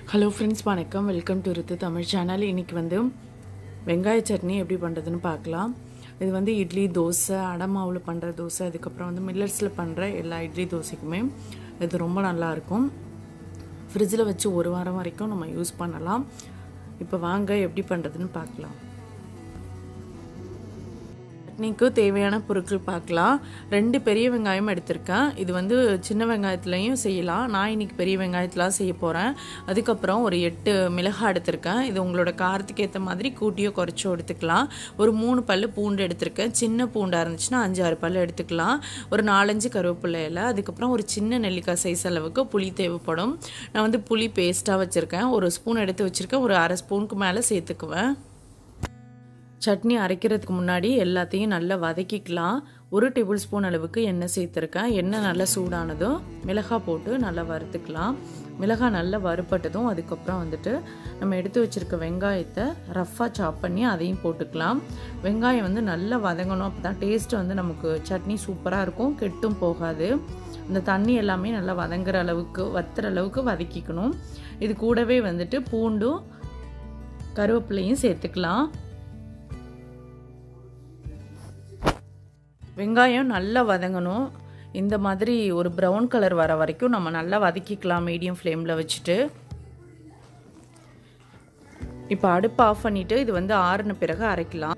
hello friends வணக்கம் welcome to Ritu Tamil channel இன்றைக்கி வந்து வெங்காய சட்னி எப்படி பண்ணுறதுன்னு பார்க்கலாம் இது வந்து இட்லி தோசை அடை மாவில் பண்ணுற தோசை அதுக்கப்புறம் வந்து மில்லட்ஸில் பண்ணுற எல்லா இட்லி தோசைக்குமே இது ரொம்ப நல்லாயிருக்கும் ஃப்ரிட்ஜில் வச்சு ஒரு வாரம் வரைக்கும் நம்ம யூஸ் பண்ணலாம் இப்போ வாங்க எப்படி பண்ணுறதுன்னு பார்க்கலாம் சட்னிக்கு தேவையான பொருட்கள் பார்க்கலாம் ரெண்டு பெரிய வெங்காயம் எடுத்திருக்கேன் இது வந்து சின்ன வெங்காயத்துலேயும் செய்யலாம் நான் இன்னைக்கு பெரிய வெங்காயத்தில் செய்ய போகிறேன் அதுக்கப்புறம் ஒரு எட்டு மிளகாய் எடுத்திருக்கேன் இது உங்களோட காரத்துக்கு ஏற்ற மாதிரி கூட்டியோ குறைச்சோ எடுத்துக்கலாம் ஒரு மூணு பல் பூண்டு எடுத்திருக்கேன் சின்ன பூண்டாக இருந்துச்சுன்னா அஞ்சு ஆறு பல் எடுத்துக்கலாம் ஒரு நாலஞ்சு கருவேப்பிலை இலை அதுக்கப்புறம் ஒரு சின்ன நெல்லிக்காய் சைஸ் அளவுக்கு புளி தேவைப்படும் நான் வந்து புளி பேஸ்ட்டாக வச்சுருக்கேன் ஒரு ஸ்பூன் எடுத்து வச்சுருக்கேன் ஒரு அரை ஸ்பூனுக்கு மேலே சேர்த்துக்குவேன் சட்னி அரைக்கிறதுக்கு முன்னாடி எல்லாத்தையும் நல்லா வதக்கிக்கலாம் ஒரு டேபிள் ஸ்பூன் அளவுக்கு எண்ணெய் சேர்த்துருக்கேன் எண்ணெய் நல்லா சூடானதும் மிளகாய் போட்டு நல்லா வறுத்துக்கலாம் மிளகாய் நல்லா வறுப்பட்டதும் அதுக்கப்புறம் வந்துட்டு நம்ம எடுத்து வச்சுருக்க வெங்காயத்தை ரஃப்பாக சாப் பண்ணி அதையும் போட்டுக்கலாம் வெங்காயம் வந்து நல்லா வதங்கணும் அப்போ தான் டேஸ்ட்டு வந்து நமக்கு சட்னி சூப்பராக இருக்கும் கெட்டும் போகாது இந்த தண்ணி எல்லாமே நல்லா வதங்குற அளவுக்கு வத்துற அளவுக்கு வதக்கிக்கணும் இது கூடவே வந்துட்டு பூண்டும் கருவேப்பிலையும் சேர்த்துக்கலாம் வெங்காயம் நல்லா வதங்கணும் இந்த மாதிரி ஒரு ப்ரௌன் கலர் வர வரைக்கும் நம்ம நல்லா வதக்கிக்கலாம் மீடியம் ஃப்ளேமில் வச்சுட்டு இப்போ அடுப்பு ஆஃப் பண்ணிவிட்டு இது வந்து ஆறுன பிறகு அரைக்கலாம்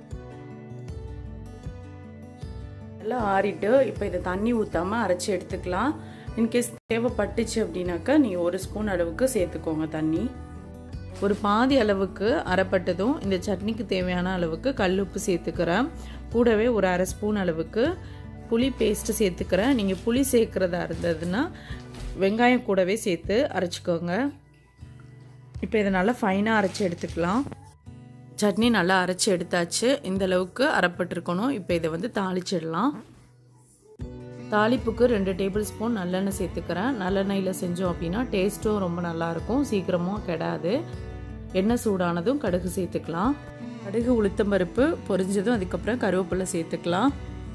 நல்லா ஆறிட்டு இப்போ இதை தண்ணி ஊற்றாமல் அரைச்சி எடுத்துக்கலாம் இன்கேஸ் தேவைப்பட்டுச்சு அப்படின்னாக்கா நீங்கள் ஒரு ஸ்பூன் அளவுக்கு சேர்த்துக்கோங்க தண்ணி ஒரு பாதி அளவுக்கு அரைப்பட்டதும் இந்த சட்னிக்கு தேவையான அளவுக்கு கல் உப்பு சேர்த்துக்கிறேன் கூடவே ஒரு அரை ஸ்பூன் அளவுக்கு புளி பேஸ்ட்டு சேர்த்துக்கிறேன் நீங்கள் புளி சேர்க்குறதா இருந்ததுன்னா வெங்காயம் கூடவே சேர்த்து அரைச்சிக்கோங்க இப்போ இதை நல்லா ஃபைனாக அரைச்சி எடுத்துக்கலாம் சட்னி நல்லா அரைச்சி எடுத்தாச்சு இந்த அளவுக்கு அரைப்பட்டிருக்கணும் இப்போ இதை வந்து தாளிச்சிடலாம் தாளிப்புக்கு ரெண்டு டேபிள் ஸ்பூன் நல்லெண்ணெய் சேர்த்துக்கிறேன் நல்லெண்ணெயில் செஞ்சோம் அப்படின்னா டேஸ்ட்டும் ரொம்ப நல்லாயிருக்கும் சீக்கிரமும் கெடாது எண்ணெய் சூடானதும் கடுகு சேர்த்துக்கலாம் கடுகு உளுத்தம்பருப்பு பொரிஞ்சதும் அதுக்கப்புறம் கருவேப்பிலை சேர்த்துக்கலாம்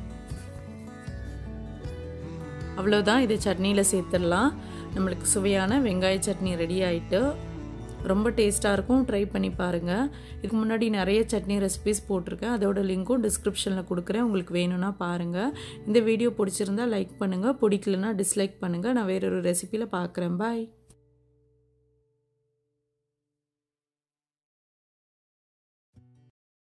அவ்வளோதான் இது சட்னியில் சேர்த்துடலாம் நம்மளுக்கு சுவையான வெங்காய சட்னி ரெடி ஆகிட்டு ரொம்ப டேஸ்ட்டாக இருக்கும் ட்ரை பண்ணி பாருங்கள் இதுக்கு முன்னாடி நிறைய சட்னி ரெசிபிஸ் போட்டிருக்கேன் அதோட லிங்க்கும் டிஸ்கிரிப்ஷனில் கொடுக்குறேன் உங்களுக்கு வேணும்னா பாருங்கள் இந்த வீடியோ பிடிச்சிருந்தா லைக் பண்ணுங்கள் பிடிக்கலனா டிஸ்லைக் பண்ணுங்கள் நான் வேறொரு ரெசிப்பியில் பார்க்குறேன் பாய்